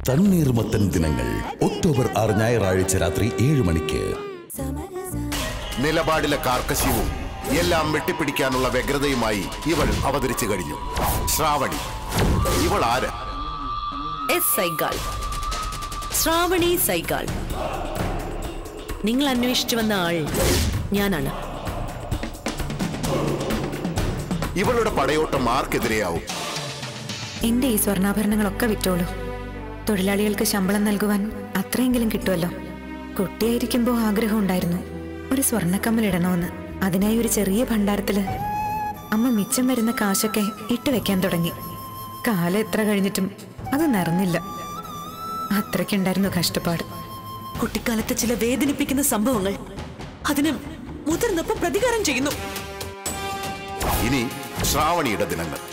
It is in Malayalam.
തണ്ണീർമത്തൻ ദിനങ്ങൾ ഒക്ടോബർ ആറ് ഞായറാഴ്ച രാത്രി ഏഴ് മണിക്ക് നിലപാടിലെ കാർക്കശ്യവും എല്ലാം വെട്ടിപ്പിടിക്കാനുള്ള വ്യഗ്രതയുമായി ഇവൾ അവതരിച്ചു കഴിഞ്ഞു ശ്രാവണി ഇവൾ ആര് എസ് സൈഗാൾ ശ്രാവണി സൈഗാൾ നിങ്ങൾ അന്വേഷിച്ചു വന്ന ആൾ ഞാനാണ് ഇവളുടെ പടയോട്ടം ആർക്കെതിരെയാവും എന്റെ ഈ സ്വർണ്ണാഭരണങ്ങളൊക്കെ വിറ്റോളൂ തൊഴിലാളികൾക്ക് ശമ്പളം നൽകുവാൻ അത്രയെങ്കിലും കിട്ടുമല്ലോ കുട്ടിയായിരിക്കുമ്പോൾ ആഗ്രഹം ഉണ്ടായിരുന്നു ഒരു സ്വർണ്ണക്കമ്മൽ ഇടണമെന്ന് അതിനായി ഒരു ചെറിയ ഭണ്ഡാരത്തില് അമ്മ മിച്ചം വരുന്ന കാശൊക്കെ ഇട്ട് വെക്കാൻ തുടങ്ങി കാലം എത്ര കഴിഞ്ഞിട്ടും അത് നിറഞ്ഞില്ല അത്രയ്ക്കുണ്ടായിരുന്നു കഷ്ടപ്പാട് കുട്ടിക്കാലത്തെ ചില വേദനിപ്പിക്കുന്ന സംഭവങ്ങൾ അതിന് മുതിർന്നപ്പോൾ പ്രതികാരം ചെയ്യുന്നു ഇനി ശ്രാവണിയുടെ ദിനങ്ങൾ